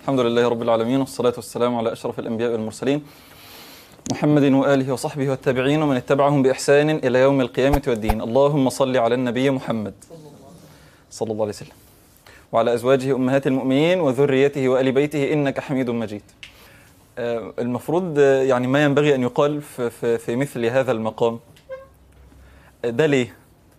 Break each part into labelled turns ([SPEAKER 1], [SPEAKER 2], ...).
[SPEAKER 1] الحمد لله رب العالمين والصلاة والسلام على أشرف الأنبياء والمرسلين محمد وآله وصحبه والتابعين ومن اتبعهم بإحسان إلى يوم القيامة والدين اللهم صل على النبي محمد صلى الله عليه وسلم وعلى أزواجه أمهات المؤمنين وذريته وآل بيته إنك حميد مجيد آه، المفروض آه، يعني ما ينبغي أن يقال في, في, في مثل هذا المقام آه، ده ليه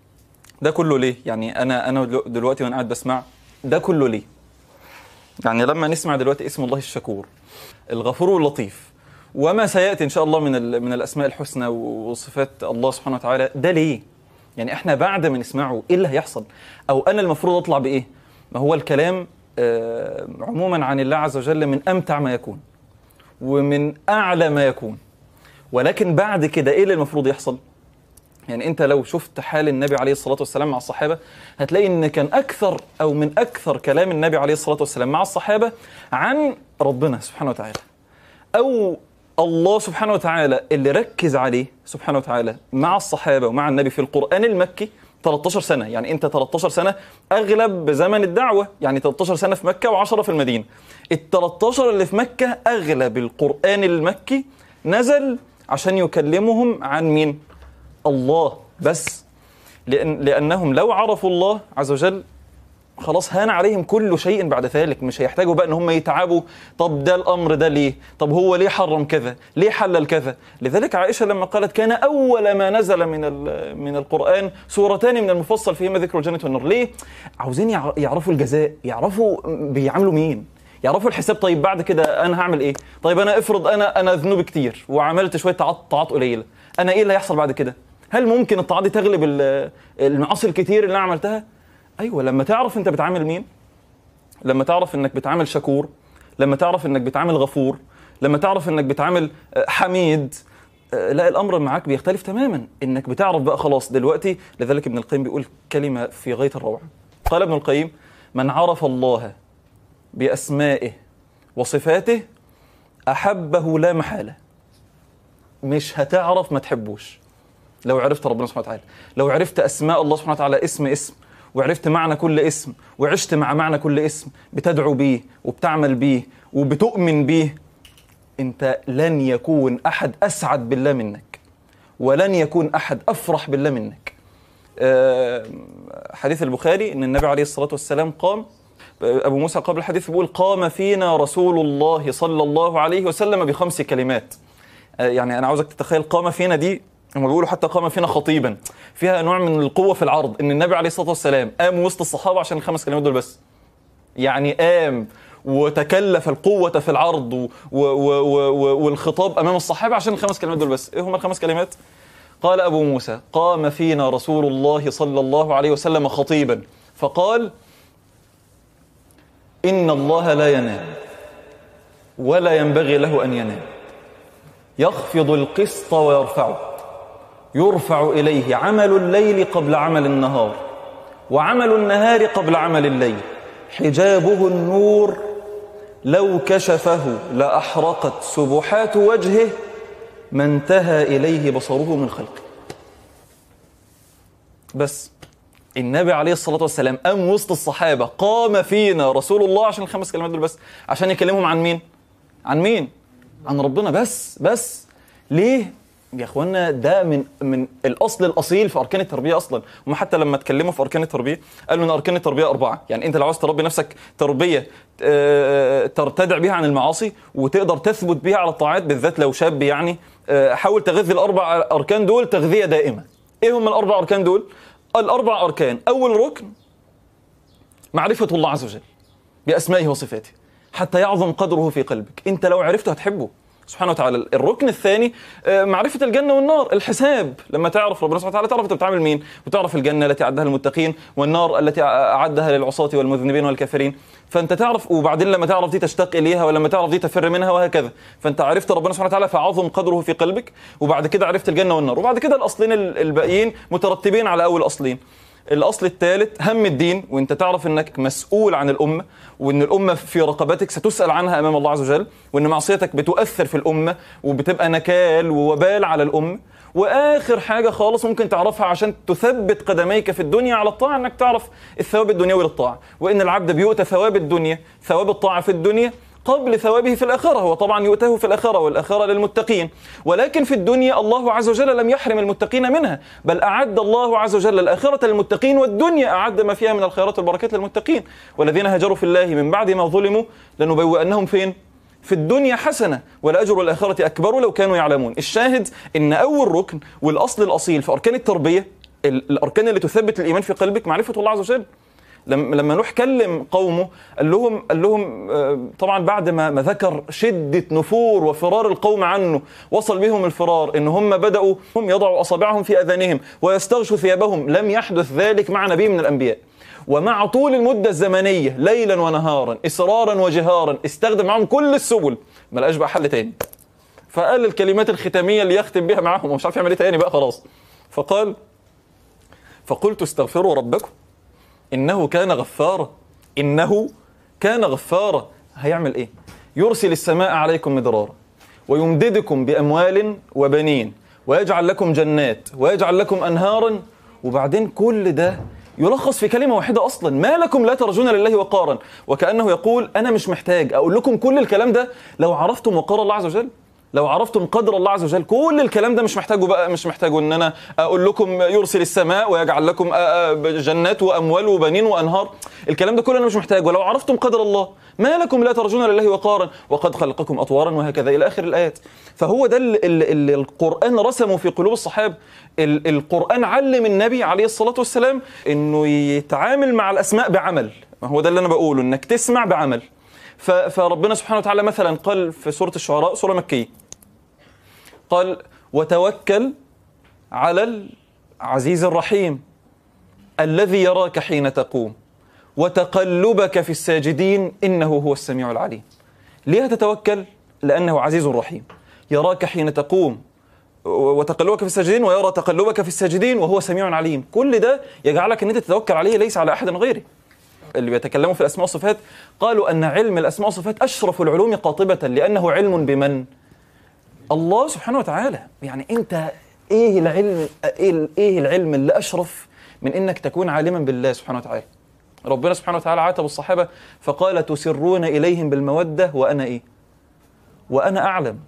[SPEAKER 1] ده كله ليه يعني أنا أنا دلوقتي وأنا قاعد بسمع ده كله ليه يعني لما نسمع دلوقتي اسم الله الشكور الغفور اللطيف وما سياتي ان شاء الله من ال- من الاسماء الحسنى وصفات الله سبحانه وتعالى ده ليه؟ يعني احنا بعد ما نسمعه ايه اللي هيحصل؟ او انا المفروض اطلع بايه؟ ما هو الكلام آه، عموما عن الله عز وجل من امتع ما يكون ومن اعلى ما يكون ولكن بعد كده ايه اللي المفروض يحصل؟ يعني انت لو شفت حال النبي عليه الصلاه والسلام مع الصحابه هتلاقي ان كان اكثر او من اكثر كلام النبي عليه الصلاه والسلام مع الصحابه عن ربنا سبحانه وتعالى او الله سبحانه وتعالى اللي ركز عليه سبحانه وتعالى مع الصحابه ومع النبي في القران المكي 13 سنه يعني انت 13 سنه اغلب زمن الدعوه يعني 13 سنه في مكه و10 في المدينه ال 13 اللي في مكه اغلب القران المكي نزل عشان يكلمهم عن مين الله بس لأن لأنهم لو عرفوا الله عز وجل خلاص هان عليهم كل شيء بعد ذلك مش هيحتاجوا بقى ان هم يتعبوا طب ده الامر ده ليه طب هو ليه حرم كذا ليه حلل كذا لذلك عائشه لما قالت كان اول ما نزل من ال- من القران سورتان من المفصل فيهما ذكر الجنه والنار ليه عاوزين يع- يعرفوا الجزاء يعرفوا بيعاملوا مين يعرفوا الحساب طيب بعد كده انا هعمل ايه طيب انا افرض انا انا ذنوبي كتير وعملت شويه طاعات طاعات قليله انا ايه اللي هيحصل بعد كده هل ممكن الطاعات دي تغلب ال- المعاصي الكتير اللي انا عملتها ايوه لما تعرف انت بتعامل مين لما تعرف انك بتعامل شكور لما تعرف انك بتعامل غفور لما تعرف انك بتعامل آه، حميد آه، لا الامر معاك بيختلف تماما انك بتعرف بقى خلاص دلوقتي لذلك ابن القيم بيقول كلمه في غايه الروعه قال ابن القيم من عرف الله باسمائه وصفاته احبه لا محاله مش هتعرف ما تحبوش لو عرفت ربنا سبحانه وتعالى لو عرفت اسماء الله سبحانه وتعالى اسم اسم وعرفت معنى كل اسم وعشت مع معنى كل اسم بتدعو بيه وبتعمل بيه وبتؤمن بيه انت لن يكون احد اسعد بالله منك ولن يكون احد افرح بالله منك آه، حديث البخاري ان النبي عليه الصلاه والسلام قام ابو موسى قبل الحديث بيقول قام فينا رسول الله صلى الله عليه وسلم بخمس كلمات آه، يعني انا عاوزك تتخيل قام فينا دي هم بيقولوا حتى قام فينا خطيبا فيها نوع من القوه في العرض ان النبي عليه الصلاه والسلام قام وسط الصحابه عشان الخمس كلمات دول بس يعني قام وتكلف القوة في العرض و و و و والخطاب أمام الصحابة عشان الخمس كلمات دول بس إيه هم الخمس كلمات؟ قال أبو موسى قام فينا رسول الله صلى الله عليه وسلم خطيبا فقال إن الله لا ينام ولا ينبغي له أن ينام يخفض القسط ويرفعه يرفع إليه عمل الليل قبل عمل النهار وعمل النهار قبل عمل الليل حجابه النور لو كشفه لأحرقت سبحات وجهه ما انتهى إليه بصره من خلقه بس النبي عليه الصلاة والسلام قام وسط الصحابة قام فينا رسول الله عشان الخمس كلمات دول بس عشان يكلمهم عن مين؟ عن مين؟ عن ربنا بس بس ليه؟ يا اخوانا ده من من الاصل الاصيل في اركان التربيه اصلا هم حتى لما اتكلموا في اركان التربيه قالوا ان اركان التربيه اربعه يعني انت لو عاوز تربي نفسك تربيه آه، ترتدع بها عن المعاصي وتقدر تثبت بها على الطاعات بالذات لو شاب يعني آه، حاول تغذي الاربع اركان دول تغذيه دائمه ايه هم الاربع اركان دول الاربع اركان اول ركن معرفه الله عز وجل باسمائه وصفاته حتى يعظم قدره في قلبك انت لو عرفته هتحبه سبحانه وتعالى الركن الثاني آه، معرفة الجنة والنار الحساب لما تعرف ربنا سبحانه وتعالى تعرف انت بتعامل مين وتعرف الجنة التي أعدها للمتقين والنار التي أعدها للعصاة والمذنبين والكافرين فأنت تعرف وبعدين لما تعرف دي تشتاق إليها ولما تعرف دي تفر منها وهكذا فأنت عرفت ربنا سبحانه وتعالى فعظم قدره في قلبك وبعد كده عرفت الجنة والنار وبعد كده الأصلين ال- الباقيين مترتبين على أول أصلين الاصل الثالث هم الدين وانت تعرف انك مسؤول عن الامه وان الامه في رقبتك ستسال عنها امام الله عز وجل وان معصيتك بتؤثر في الامه وبتبقى نكال ووبال على الامه واخر حاجه خالص ممكن تعرفها عشان تثبت قدميك في الدنيا على الطاعه انك تعرف الثواب الدنيوي للطاعه وان العبد بيؤتى ثواب الدنيا ثواب الطاعه في الدنيا قبل ثوابه في الآخرة هو طبعا يؤتاه في الآخرة والآخرة للمتقين ولكن في الدنيا الله عز وجل لم يحرم المتقين منها بل أعد الله عز وجل الآخرة للمتقين والدنيا أعد ما فيها من الخيرات والبركات للمتقين والذين هاجروا في الله من بعد ما ظلموا لنبوئنهم فين؟ في الدنيا حسنة والأجر الآخرة أكبر لو كانوا يعلمون الشاهد إن أول ركن والأصل الأصيل في أركان التربية الأركان اللي تثبت الإيمان في قلبك معرفة الله عز وجل لما لما نوح كلم قومه قال لهم قال لهم آه، طبعا بعد ما ما ذكر شده نفور وفرار القوم عنه وصل بهم الفرار ان هم بداوا هم يضعوا اصابعهم في اذانهم ويستغشوا ثيابهم لم يحدث ذلك مع نبي من الانبياء ومع طول المدة الزمنية ليلا ونهارا إصرارا وجهارا استخدم معهم كل السبل ما لقاش بقى حل تاني فقال الكلمات الختامية اللي يختم بها معهم ومش عارف يعمل ايه تاني بقى خلاص فقال فقلت استغفروا ربكم انه كان غفارا انه كان غفارا هيعمل ايه يرسل السماء عليكم مدرارا ويمددكم باموال وبنين ويجعل لكم جنات ويجعل لكم انهارا وبعدين كل ده يلخص في كلمه واحده اصلا ما لكم لا ترجون لله وقارا وكانه يقول انا مش محتاج اقول لكم كل الكلام ده لو عرفتم وقار الله عز وجل لو عرفتم قدر الله عز وجل كل الكلام ده مش محتاجه بقى مش محتاجه ان انا اقول لكم يرسل السماء ويجعل لكم جنات واموال وبنين وانهار الكلام ده كله انا مش محتاجه ولو عرفتم قدر الله ما لكم لا ترجون لله وقارا وقد خلقكم اطوارا وهكذا الى اخر الايات فهو ده اللي القران رسمه في قلوب الصحابه القران علم النبي عليه الصلاه والسلام انه يتعامل مع الاسماء بعمل ما هو ده اللي انا بقوله انك تسمع بعمل فربنا سبحانه وتعالى مثلا قال في سورة الشعراء سورة مكية قال وتوكل على العزيز الرحيم الذي يراك حين تقوم وتقلبك في الساجدين إنه هو السميع العليم ليه تتوكل؟ لأنه عزيز رحيم يراك حين تقوم وتقلبك في الساجدين ويرى تقلبك في الساجدين وهو سميع عليم كل ده يجعلك ان انت تتوكل عليه ليس على احد غيره اللي بيتكلموا في الاسماء والصفات قالوا ان علم الاسماء والصفات اشرف العلوم قاطبه لانه علم بمن؟ الله سبحانه وتعالى يعني انت ايه العلم ايه ايه العلم اللي اشرف من انك تكون عالما بالله سبحانه وتعالى ربنا سبحانه وتعالى عاتب الصحابه فقال تسرون اليهم بالموده وانا ايه وانا اعلم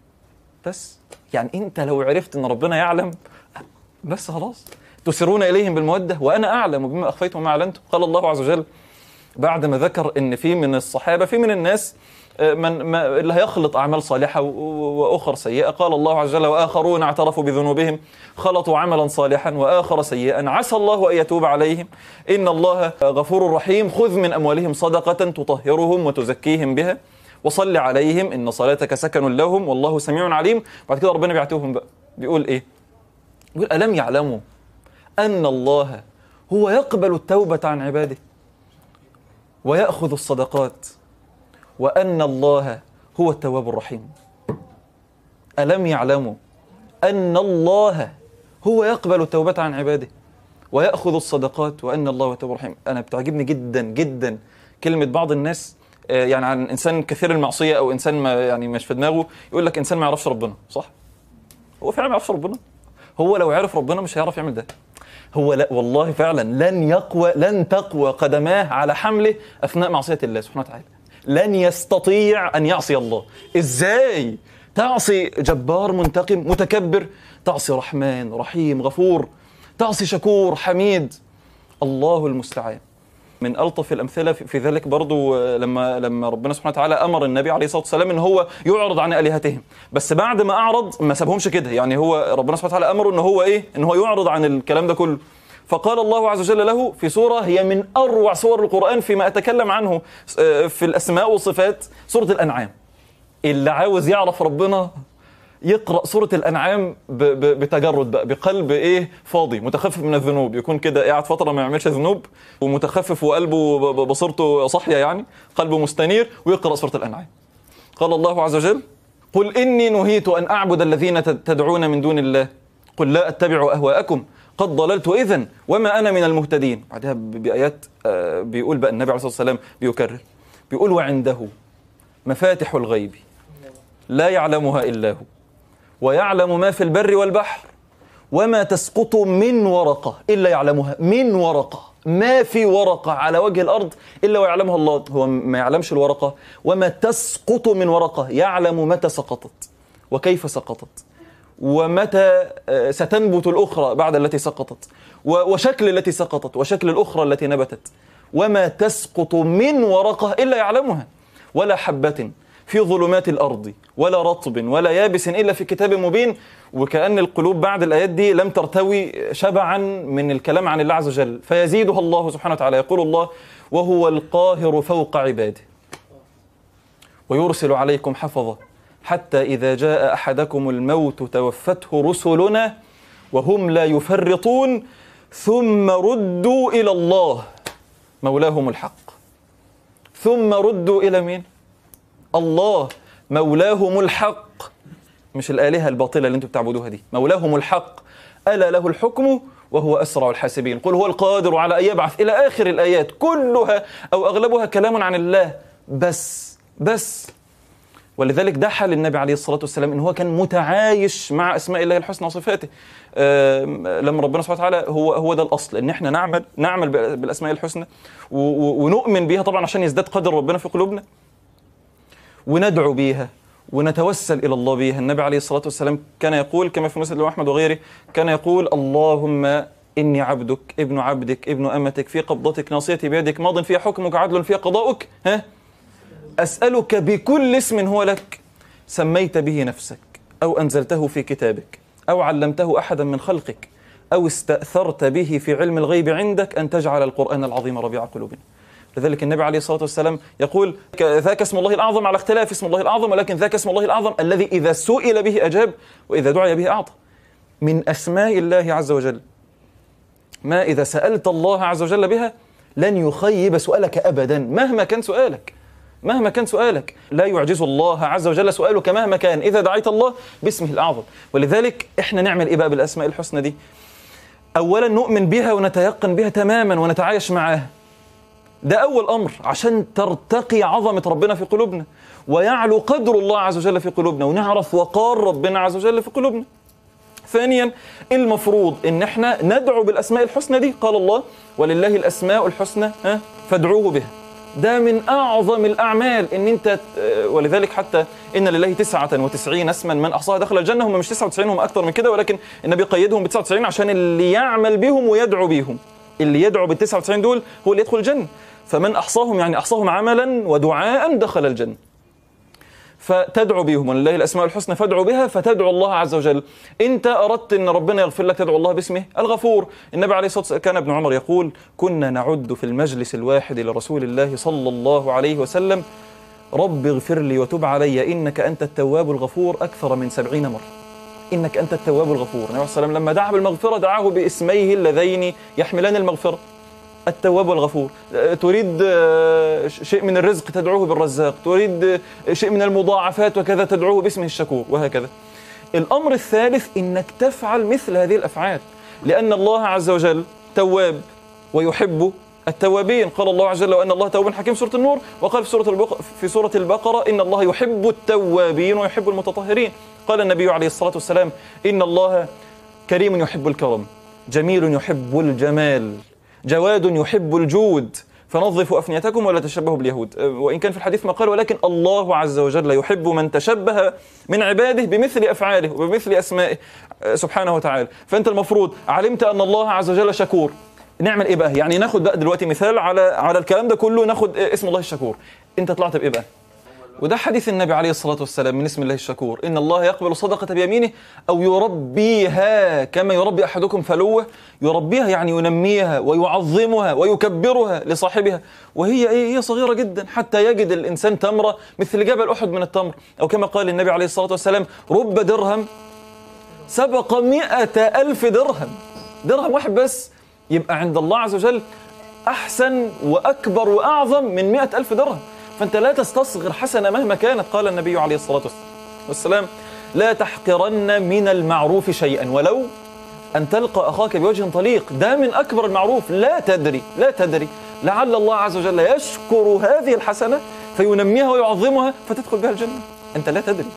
[SPEAKER 1] بس يعني انت لو عرفت ان ربنا يعلم بس خلاص تسرون اليهم بالموده وانا اعلم بما اخفيتم وما اعلنتم قال الله عز وجل بعد ما ذكر ان في من الصحابه في من الناس آه، من ما اللي هيخلط اعمال صالحه واخر سيئه قال الله عز وجل واخرون اعترفوا بذنوبهم خلطوا عملا صالحا واخر سيئا عسى الله ان يتوب عليهم ان الله غفور رحيم خذ من اموالهم صدقه تطهرهم وتزكيهم بها وصل عليهم ان صلاتك سكن لهم والله سميع عليم بعد كده ربنا بيعتوهم بقى بيقول ايه بيقول الم يعلموا ان الله هو يقبل التوبه عن عباده ويأخذ الصدقات وأن الله هو التواب الرحيم ألم يعلموا أن الله هو يقبل التوبة عن عباده ويأخذ الصدقات وأن الله هو التواب الرحيم أنا بتعجبني جدا جدا كلمة بعض الناس آه، يعني عن إنسان كثير المعصية أو إنسان ما يعني مش في دماغه يقول لك إنسان ما يعرفش ربنا صح؟ هو فعلا ما يعرفش ربنا هو لو عرف ربنا مش هيعرف يعمل ده هو لا والله فعلا لن يقوى لن تقوى قدماه على حمله اثناء معصيه الله سبحانه وتعالى لن يستطيع ان يعصي الله ازاي تعصي جبار منتقم متكبر تعصي رحمن رحيم غفور تعصي شكور حميد الله المستعان من الطف الامثله في ذلك برضو لما لما ربنا سبحانه وتعالى امر النبي عليه الصلاه والسلام ان هو يعرض عن الهتهم بس بعد ما اعرض ما سابهمش كده يعني هو ربنا سبحانه وتعالى امره ان هو ايه ان هو يعرض عن الكلام ده كله فقال الله عز وجل له في سورة هي من أروع سور القرآن فيما أتكلم عنه آه، في الأسماء والصفات سورة الأنعام اللي عاوز يعرف ربنا يقرا سوره الانعام بتجرد بقى بقلب ايه فاضي متخفف من الذنوب يكون كده قاعد فتره ما يعملش ذنوب ومتخفف وقلبه بصيرته صاحيه يعني قلبه مستنير ويقرا سوره الانعام قال الله عز وجل قل اني نهيت ان اعبد الذين تدعون من دون الله قل لا اتبع اهواءكم قد ضللت اذا وما انا من المهتدين بعدها بايات آه، بيقول بقى النبي عليه الصلاه والسلام بيكرر بيقول وعنده مفاتح الغيب لا يعلمها الا هو ويعلم ما في البر والبحر وما تسقط من ورقة إلا يعلمها من ورقة ما في ورقة على وجه الأرض إلا ويعلمها الله هو ما يعلمش الورقة وما تسقط من ورقة يعلم متى سقطت وكيف سقطت ومتى آه، ستنبت الأخرى بعد التي سقطت و- وشكل التي سقطت وشكل الأخرى التي نبتت وما تسقط من ورقة إلا يعلمها ولا حبة في ظلمات الأرض ولا رطب ولا يابس إلا في كتاب مبين وكأن القلوب بعد الآيات دي لم ترتوي شبعا من الكلام عن الله عز وجل فيزيدها الله سبحانه وتعالى يقول الله وهو القاهر فوق عباده ويرسل عليكم حفظة حتى إذا جاء أحدكم الموت توفته رسلنا وهم لا يفرطون ثم ردوا إلى الله مولاهم الحق ثم ردوا إلى مين؟ الله مولاهم الحق مش الآلهة الباطلة اللي انتم بتعبدوها دي مولاهم الحق ألا له الحكم وهو أسرع الحاسبين قل هو القادر على أن يبعث إلى آخر الآيات كلها أو أغلبها كلام عن الله بس بس ولذلك ده حال النبي عليه الصلاة والسلام إن هو كان متعايش مع أسماء الله الحسنى وصفاته آم، لما ربنا سبحانه وتعالى هو هو ده الأصل إن إحنا نعمل نعمل بالأسماء الحسنى و- و- ونؤمن بيها طبعا عشان يزداد قدر ربنا في قلوبنا وندعو بيها ونتوسل الى الله بها النبي عليه الصلاه والسلام كان يقول كما في مسند الامام احمد وغيره كان يقول اللهم اني عبدك ابن عبدك ابن امتك في قبضتك ناصيتي بيدك ماض فيها حكمك عدل فيها قضاؤك ها اسالك بكل اسم هو لك سميت به نفسك او انزلته في كتابك او علمته احدا من خلقك او استاثرت به في علم الغيب عندك ان تجعل القران العظيم ربيع قلوبنا لذلك النبي عليه الصلاه والسلام يقول ك- ذاك اسم الله الاعظم على اختلاف اسم الله الاعظم ولكن ذاك اسم الله الاعظم الذي اذا سئل به اجاب واذا دعي به اعطى من اسماء الله عز وجل ما اذا سالت الله عز وجل بها لن يخيب سؤالك ابدا مهما كان سؤالك مهما كان سؤالك لا يعجز الله عز وجل سؤالك مهما كان اذا دعيت الله باسمه الاعظم ولذلك احنا نعمل ايه بقى بالاسماء الحسنى دي اولا نؤمن بها ونتيقن بها تماما ونتعايش معاها ده أول أمر عشان ترتقي عظمة ربنا في قلوبنا ويعلو قدر الله عز وجل في قلوبنا ونعرف وقار ربنا عز وجل في قلوبنا ثانيا المفروض ان احنا ندعو بالاسماء الحسنى دي قال الله ولله الاسماء الحسنى ها فادعوه بها ده من اعظم الاعمال ان انت ولذلك حتى ان لله 99 اسما من احصاها دخل الجنه هم مش 99 هم اكثر من كده ولكن النبي قيدهم ب 99 عشان اللي يعمل بهم ويدعو بيهم اللي يدعو بال 99 دول هو اللي يدخل الجنه فمن احصاهم يعني احصاهم عملا ودعاء دخل الجنه فتدعو بهم ولله الاسماء الحسنى فادعوا بها فتدعو الله عز وجل انت اردت ان ربنا يغفر لك تدعو الله باسمه الغفور النبي عليه الصلاه والسلام كان ابن عمر يقول كنا نعد في المجلس الواحد لرسول الله صلى الله عليه وسلم رب اغفر لي وتب علي انك انت التواب الغفور اكثر من سبعين مره انك انت التواب الغفور النبي عليه الصلاه والسلام لما دعا بالمغفره دعاه باسميه اللذين يحملان المغفره التواب والغفور تريد شيء من الرزق تدعوه بالرزاق تريد شيء من المضاعفات وكذا تدعوه باسمه الشكور وهكذا الأمر الثالث إنك تفعل مثل هذه الأفعال لأن الله عز وجل تواب ويحب التوابين قال الله عز وجل وأن الله تواب حكيم سورة النور وقال في سورة البقرة, في سورة البقرة إن الله يحب التوابين ويحب المتطهرين قال النبي عليه الصلاة والسلام إن الله كريم يحب الكرم جميل يحب الجمال جواد يحب الجود فنظفوا أفنيتكم ولا تشبهوا باليهود وإن كان في الحديث ما قال ولكن الله عز وجل يحب من تشبه من عباده بمثل أفعاله وبمثل أسمائه سبحانه وتعالى فأنت المفروض علمت أن الله عز وجل شكور نعمل ايه بقى يعني ناخد بقى دلوقتي مثال على على الكلام ده كله ناخد اسم الله الشكور انت طلعت بايه بقى وده حديث النبي عليه الصلاة والسلام من اسم الله الشكور إن الله يقبل صدقة بيمينه أو يربيها كما يربي أحدكم فلوة يربيها يعني ينميها ويعظمها ويكبرها لصاحبها وهي إيه هي صغيرة جدا حتى يجد الإنسان تمرة مثل جبل أحد من التمر أو كما قال النبي عليه الصلاة والسلام رب درهم سبق مئة ألف درهم درهم واحد بس يبقى عند الله عز وجل أحسن وأكبر وأعظم من مئة ألف درهم فأنت لا تستصغر حسنة مهما كانت قال النبي عليه الصلاة والسلام لا تحقرن من المعروف شيئا ولو أن تلقى أخاك بوجه طليق ده من أكبر المعروف لا تدري لا تدري لعل الله عز وجل يشكر هذه الحسنة فينميها ويعظمها فتدخل بها الجنة أنت لا تدري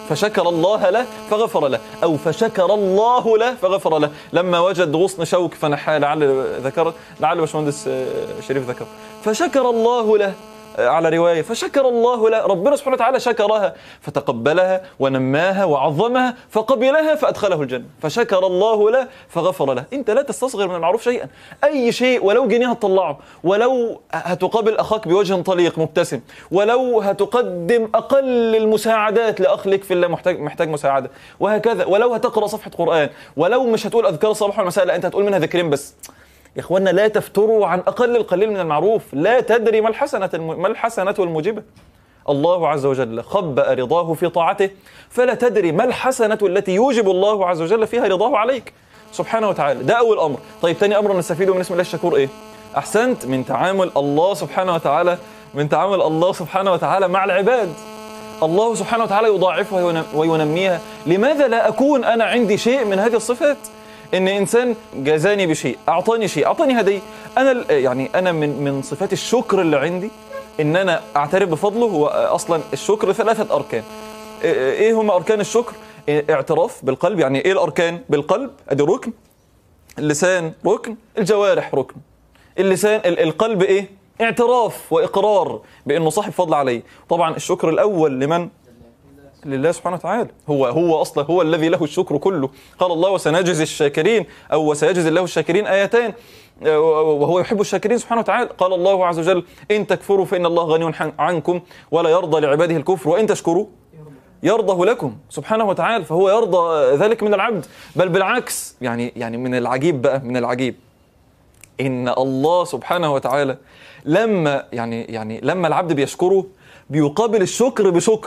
[SPEAKER 1] فشكر الله له فغفر له أو فشكر الله له فغفر له لما وجد غصن شوك فنحاه لعل ذكر لعل باشمهندس آه، شريف ذكر فشكر الله له على رواية فشكر الله له ربنا سبحانه وتعالى شكرها فتقبلها ونماها وعظمها فقبلها فأدخله الجنة فشكر الله له فغفر له أنت لا تستصغر من المعروف شيئا أي شيء ولو جنيه هتطلعه ولو هتقابل أخاك بوجه طليق مبتسم ولو هتقدم أقل المساعدات لأخ لك في الله محتاج, محتاج مساعدة وهكذا ولو هتقرأ صفحة قرآن ولو مش هتقول أذكار الصباح والمساء لا أنت هتقول منها ذكرين بس يا اخوانا لا تفتروا عن اقل القليل من المعروف لا تدري ما الحسنه الم... ما الحسنه الموجبه الله عز وجل خبأ رضاه في طاعته فلا تدري ما الحسنة التي يوجب الله عز وجل فيها رضاه عليك سبحانه وتعالى ده أول أمر طيب تاني أمر نستفيده من اسم الله الشكور إيه أحسنت من تعامل الله سبحانه وتعالى من تعامل الله سبحانه وتعالى مع العباد الله سبحانه وتعالى يضاعفها وينميها لماذا لا أكون أنا عندي شيء من هذه الصفات ان انسان جازاني بشيء اعطاني شيء اعطاني هديه انا يعني انا من من صفات الشكر اللي عندي ان انا اعترف بفضله هو اصلا الشكر ثلاثه اركان ايه هم اركان الشكر اعتراف بالقلب يعني ايه الاركان بالقلب ادي ركن اللسان ركن الجوارح ركن اللسان القلب ايه اعتراف واقرار بانه صاحب فضل عليه طبعا الشكر الاول لمن لله سبحانه وتعالى هو هو اصلا هو الذي له الشكر كله قال الله وسنجزي الشاكرين او وسيجزي الله الشاكرين ايتان وهو يحب الشاكرين سبحانه وتعالى قال الله عز وجل ان تكفروا فان الله غني عنكم ولا يرضى لعباده الكفر وان تشكروا يرضه لكم سبحانه وتعالى فهو يرضى ذلك من العبد بل بالعكس يعني يعني من العجيب بقى من العجيب ان الله سبحانه وتعالى لما يعني يعني لما العبد بيشكره بيقابل الشكر بشكر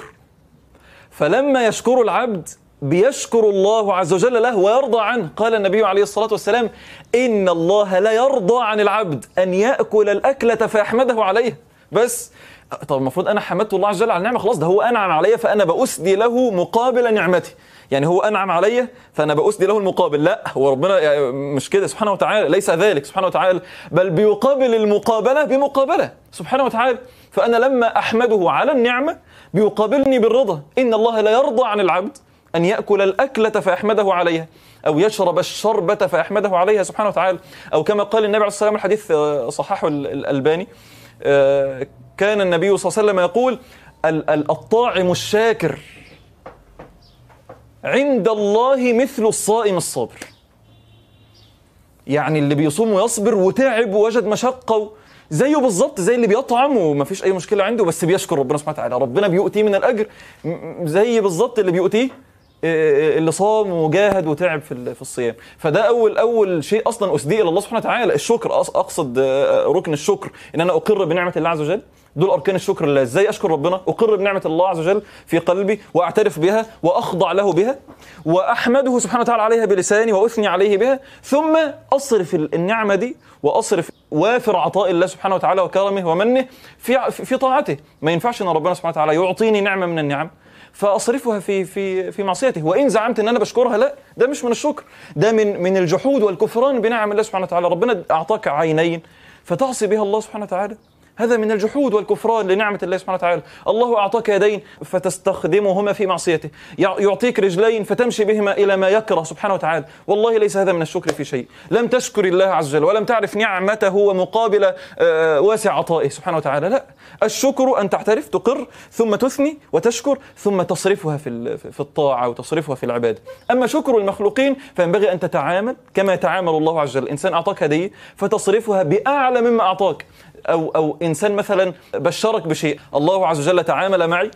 [SPEAKER 1] فلما يشكر العبد بيشكر الله عز وجل له ويرضى عنه قال النبي عليه الصلاة والسلام إن الله لا يرضى عن العبد أن يأكل الأكلة فيحمده عليها بس طب المفروض أنا حمدت الله عز وجل على النعمة خلاص ده هو أنعم علي فأنا بأسدي له مقابل نعمتي يعني هو انعم علي فانا باسدي له المقابل لا هو ربنا يعني مش كده سبحانه وتعالى ليس ذلك سبحانه وتعالى بل بيقابل المقابله بمقابله سبحانه وتعالى فانا لما احمده على النعمه بيقابلني بالرضا ان الله لا يرضى عن العبد ان ياكل الاكله فيحمده عليها او يشرب الشربه فيحمده عليها سبحانه وتعالى او كما قال النبي عليه الصلاه والسلام الحديث صححه الالباني كان النبي صلى الله عليه وسلم يقول الطاعم الشاكر عند الله مثل الصائم الصابر يعني اللي بيصوم ويصبر وتعب ووجد مشقة زيه بالظبط زي اللي بيطعم ومفيش اي مشكله عنده بس بيشكر ربنا سبحانه وتعالى ربنا بيؤتيه من الاجر زي بالظبط اللي بيؤتيه اللي صام وجاهد وتعب في في الصيام فده اول اول شيء اصلا اسديه الى الله سبحانه وتعالى الشكر اقصد ركن الشكر ان انا اقر بنعمه الله عز وجل دول اركان الشكر لله ازاي اشكر ربنا اقر بنعمه الله عز وجل في قلبي واعترف بها واخضع له بها واحمده سبحانه وتعالى عليها بلساني واثني عليه بها ثم اصرف النعمه دي واصرف وافر عطاء الله سبحانه وتعالى وكرمه ومنه في في طاعته ما ينفعش ان ربنا سبحانه وتعالى يعطيني نعمه من النعم فاصرفها في في في معصيته وان زعمت ان انا بشكرها لا ده مش من الشكر ده من من الجحود والكفران بنعم الله سبحانه وتعالى ربنا اعطاك عينين فتعصي بها الله سبحانه وتعالى هذا من الجحود والكفران لنعمة الله سبحانه وتعالى الله أعطاك يدين فتستخدمهما في معصيته يعطيك رجلين فتمشي بهما إلى ما يكره سبحانه وتعالى والله ليس هذا من الشكر في شيء لم تشكر الله عز وجل ولم تعرف نعمته ومقابل واسع عطائه سبحانه وتعالى لا الشكر أن تعترف تقر ثم تثني وتشكر ثم تصرفها في في الطاعة وتصرفها في العبادة أما شكر المخلوقين فينبغي أن تتعامل كما يتعامل الله عز وجل الإنسان أعطاك هدية فتصرفها بأعلى مما أعطاك او او انسان مثلا بشرك بشيء الله عز وجل تعامل معي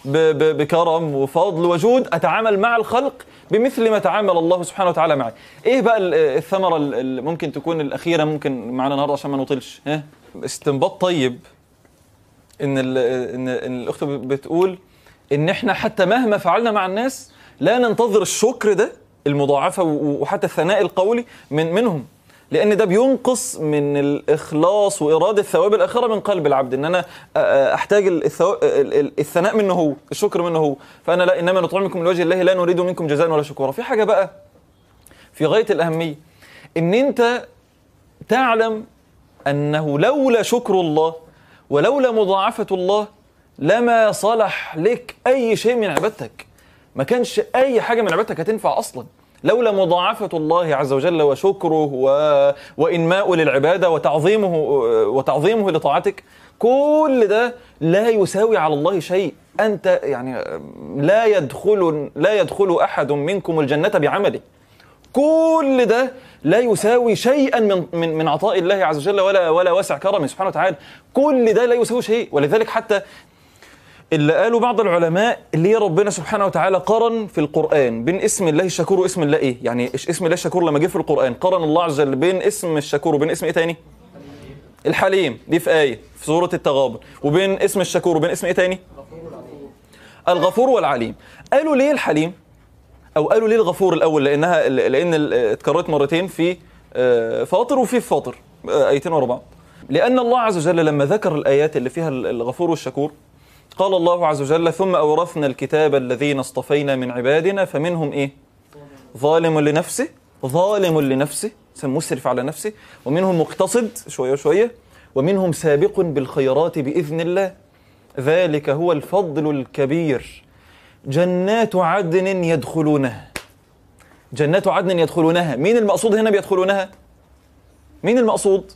[SPEAKER 1] بكرم وفضل وجود اتعامل مع الخلق بمثل ما تعامل الله سبحانه وتعالى معي ايه بقى الثمره اللي ممكن تكون الاخيره ممكن معنا النهارده عشان ما نطيلش ها استنباط طيب ان ان ان الاخت بتقول ان احنا حتى مهما فعلنا مع الناس لا ننتظر الشكر ده المضاعفه وحتى الثناء القولي من منهم لان ده بينقص من الاخلاص واراده ثواب الاخره من قلب العبد ان انا احتاج الثناء منه هو الشكر منه هو فانا لا انما نطعمكم لوجه الله لا نريد منكم جزاء ولا شكورا في حاجه بقى في غايه الاهميه ان انت تعلم انه لولا شكر الله ولولا مضاعفه الله لما صلح لك اي شيء من عبادتك ما كانش اي حاجه من عبادتك هتنفع اصلا لولا مضاعفة الله عز وجل وشكره و... وإنماء للعبادة وتعظيمه وتعظيمه لطاعتك كل ده لا يساوي على الله شيء أنت يعني لا يدخل لا يدخل أحد منكم الجنة بعمله كل ده لا يساوي شيئا من من من عطاء الله عز وجل ولا ولا وسع كرمه سبحانه وتعالى كل ده لا يساوي شيء ولذلك حتى اللي قالوا بعض العلماء اللي هي ربنا سبحانه وتعالى قرن في القرآن بين اسم الله الشكور واسم الله ايه؟ يعني إيش اسم الله الشكور لما جه في القرآن قرن الله عز وجل بين اسم الشكور وبين اسم ايه تاني؟ الحليم دي في آية في سورة التغابن وبين اسم الشكور وبين اسم ايه تاني؟ الغفور والعليم قالوا ليه الحليم؟ او قالوا ليه الغفور الاول لانها لان ال- اتكررت مرتين في آه، فاطر وفي في فاطر آه، ايتين ورا بعض لان الله عز وجل لما ذكر الايات اللي فيها ال- الغفور والشكور قال الله عز وجل ثم اورثنا الكتاب الذين اصطفينا من عبادنا فمنهم ايه ظالم لنفسه ظالم لنفسه مسرف على نفسه ومنهم مقتصد شويه شويه ومنهم سابق بالخيرات باذن الله ذلك هو الفضل الكبير جنات عدن يدخلونها جنات عدن يدخلونها مين المقصود هنا بيدخلونها مين المقصود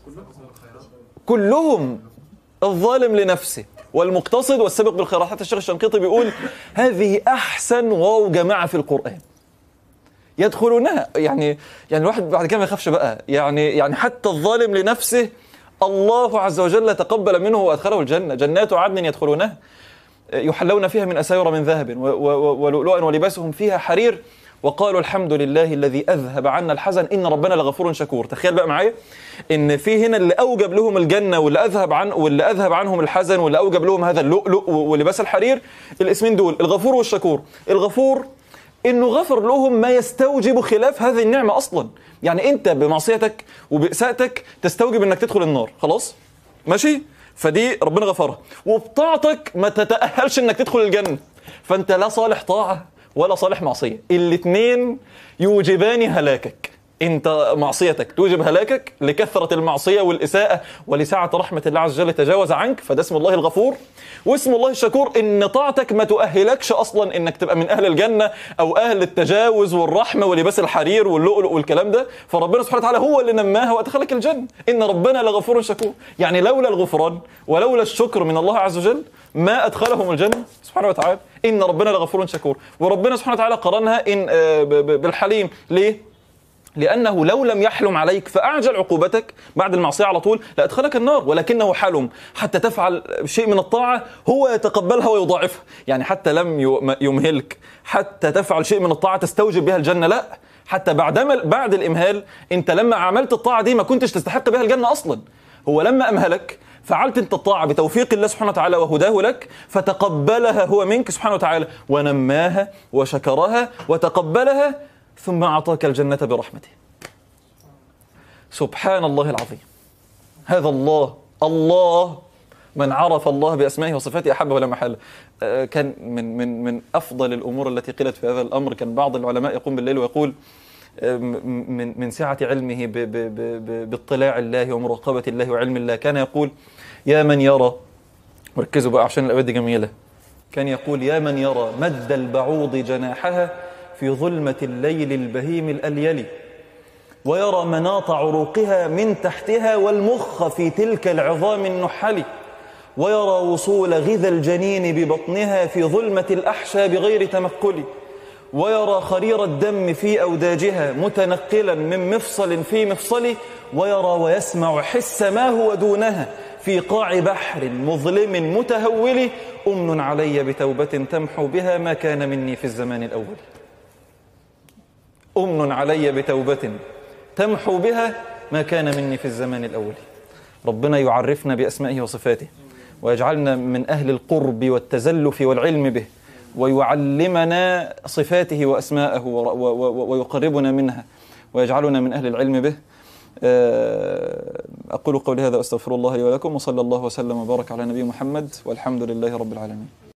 [SPEAKER 1] كلهم الظالم لنفسه والمقتصد والسابق بالخيرات حتى الشيخ الشنقيطي بيقول هذه احسن واو جماعه في القران يدخلونها يعني يعني الواحد بعد كده ما يخافش بقى يعني يعني حتى الظالم لنفسه الله عز وجل تقبل منه وادخله الجنه جنات عدن يدخلونها يحلون فيها من أساور من ذهب و- و- ولؤلؤا ولباسهم فيها حرير وقالوا الحمد لله الذي أذهب عنا الحزن إن ربنا لغفور شكور تخيل بقى معايا إن في هنا اللي أوجب لهم الجنة واللي أذهب عن واللي أذهب عنهم الحزن واللي أوجب لهم هذا اللؤلؤ ولباس الحرير الاسمين دول الغفور والشكور الغفور انه غفر لهم ما يستوجب خلاف هذه النعمه اصلا يعني انت بمعصيتك وباساءتك تستوجب انك تدخل النار خلاص ماشي فدي ربنا غفرها وبطاعتك ما تتاهلش انك تدخل الجنه فانت لا صالح طاعه ولا صالح معصيه الاثنين يوجبان هلاكك انت معصيتك توجب هلاكك لكثره المعصيه والاساءه ولسعه رحمه الله عز وجل تجاوز عنك فده اسم الله الغفور واسم الله الشكور ان طاعتك ما تؤهلكش اصلا انك تبقى من اهل الجنه او اهل التجاوز والرحمه ولباس الحرير واللؤلؤ والكلام ده فربنا سبحانه وتعالى هو اللي نماها وادخلك الجنه ان ربنا لغفور شكور يعني لولا الغفران ولولا الشكر من الله عز وجل ما ادخلهم الجنه سبحانه وتعالى ان ربنا لغفور شكور وربنا سبحانه وتعالى قرنها ان آه، ب- ب- بالحليم ليه لأنه لو لم يحلم عليك فأعجل عقوبتك بعد المعصية على طول لأدخلك النار ولكنه حلم حتى تفعل شيء من الطاعة هو يتقبلها ويضاعفها يعني حتى لم يم- يمهلك حتى تفعل شيء من الطاعة تستوجب بها الجنة لا حتى بعد بعد الإمهال أنت لما عملت الطاعة دي ما كنتش تستحق بها الجنة أصلا هو لما أمهلك فعلت انت الطاعة بتوفيق الله سبحانه وتعالى وهداه لك فتقبلها هو منك سبحانه وتعالى ونماها وشكرها وتقبلها ثم أعطاك الجنة برحمته سبحان الله العظيم هذا الله الله من عرف الله بأسمائه وصفاته أحبه لا محالة آه، كان من من من أفضل الأمور التي قيلت في هذا الأمر كان بعض العلماء يقوم بالليل ويقول آه، م- من من سعة علمه ب- ب- ب- ب- باطلاع الله ومراقبة الله وعلم الله كان يقول يا من يرى وركزوا بقى عشان الأبد جميلة كان يقول يا من يرى مد البعوض جناحها في ظلمة الليل البهيم الأليل ويرى مناط عروقها من تحتها والمخ في تلك العظام النحل ويرى وصول غذا الجنين ببطنها في ظلمة الأحشى بغير تمقل ويرى خرير الدم في أوداجها متنقلا من مفصل في مفصل ويرى ويسمع حس ما هو دونها في قاع بحر مظلم متهول أمن علي بتوبة تمحو بها ما كان مني في الزمان الأول أمن علي بتوبة تمحو بها ما كان مني في الزمان الأول ربنا يعرفنا بأسمائه وصفاته ويجعلنا من أهل القرب والتزلف والعلم به ويعلمنا صفاته وأسماءه ور- و- و- ويقربنا منها ويجعلنا من أهل العلم به آه، أقول قولي هذا وأستغفر الله لي ولكم وصلى الله وسلم وبارك على نبي محمد والحمد لله رب العالمين